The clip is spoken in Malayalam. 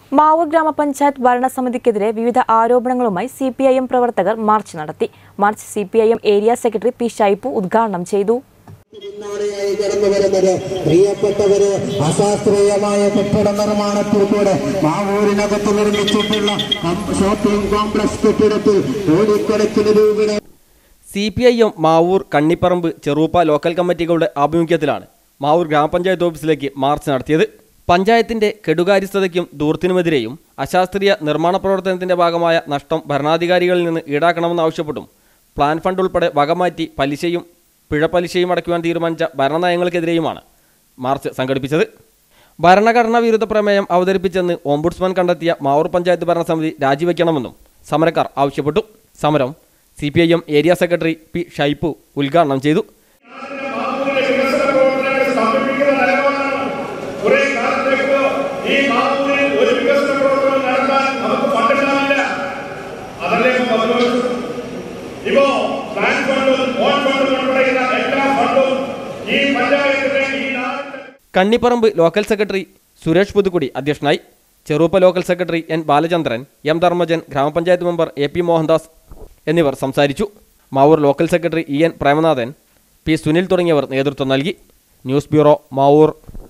മാവൂർ ഗ്രാമപഞ്ചായത്ത് ഭരണസമിതിക്കെതിരെ വിവിധ ആരോപണങ്ങളുമായി സി പി ഐ എം പ്രവർത്തകർ മാർച്ച് നടത്തി march C P I M area secretary P Shaipu ഉദ്ഘാടനം ചെയ്തു പിന്നാലെയായി കടന്നു വരുന്നത് പ്രിയപ്പെട്ടവര് അശാസ്ത്രീയമായ കെട്ടിട നിർമ്മാണത്തിൽ കൂടെ മാവൂരിനകത്ത് നിർമ്മിച്ചിട്ടുള്ള കം- ഷോപ്പിംഗ് കോംപ്ലക്സ് കെട്ടിടത്തിൽ കോടിക്കണക്കിന് രൂപയുടെ C P I M Mavoor Kannipparamba Cheruppa local കമ്മിറ്റികളുടെ ആഭിമുഖ്യത്തിലാണ് മാവൂർ ഗ്രാമപഞ്ചായത്ത് ഓഫീസിലേക്ക് മാർച്ച് നടത്തിയത് പഞ്ചായത്തിന്റെ കെടുകാര്യസ്ഥതയ്ക്കും ദൂർത്തിനുമെതിരെയും അശാസ്ത്രീയ നിർമ്മാണ പ്രവർത്തനത്തിന്റെ ഭാഗമായ നഷ്ടം ഭരണാധികാരികളിൽ നിന്ന് ഈടാക്കണമെന്നാവശ്യപ്പെട്ടും പ്ലാൻ ഫണ്ട് ഉൾപ്പെടെ വകമാറ്റി പലിശയും പിഴപ്പലിശയും അടയ്ക്കുവാൻ തീരുമാനിച്ച ഭരണനയങ്ങൾക്കെതിരെയുമാണ് മാർച്ച് സംഘടിപ്പിച്ചത് ഭരണഘടനാ വിരുദ്ധ പ്രമേയം അവതരിപ്പിച്ചെന്ന് ഓംബുഡ്സ്മാൻ കണ്ടെത്തിയ മാവൂർ പഞ്ചായത്ത് ഭരണസമിതി രാജിവെക്കണമെന്നും സമരക്കാർ ആവശ്യപ്പെട്ടു സമരം C P I M area secretary P Shaipu ഉദ്ഘാടനം ചെയ്തു കുറെ കാലത്തേക്ക് ഈ മാവൂരിൽ ഒരു വികസന പ്രവർത്തനം നടത്താൻ നമുക്ക് ഫണ്ടുണ്ടാവില്ല അതല്ലേ ഇപ്പൊ പതിവ് ഇപ്പോ പ്ലാൻ ഫണ്ടും ഓൺ ഫണ്ടും ഉൾപ്പെടെയുള്ള എല്ലാ ഫണ്ടും ഈ പഞ്ചായത്തിന്റെ ഈ നാടിന്റെ കണ്ണിപ്പറമ്പ് ലോക്കൽ സെക്രട്ടറി സുരേഷ് പുതുക്കുടി അധ്യക്ഷനായി Cheruppa local secretary N Balachandran M Dharmajan ഗ്രാമപഞ്ചായത്ത് മെമ്പർ എ പി മോഹൻദാസ് എന്നിവർ സംസാരിച്ചു Mavoor local secretary E N Premanathan P Sunil തുടങ്ങിയവർ നേതൃത്വം നൽകി ന്യൂസ് ബ്യൂറോ മാവൂർ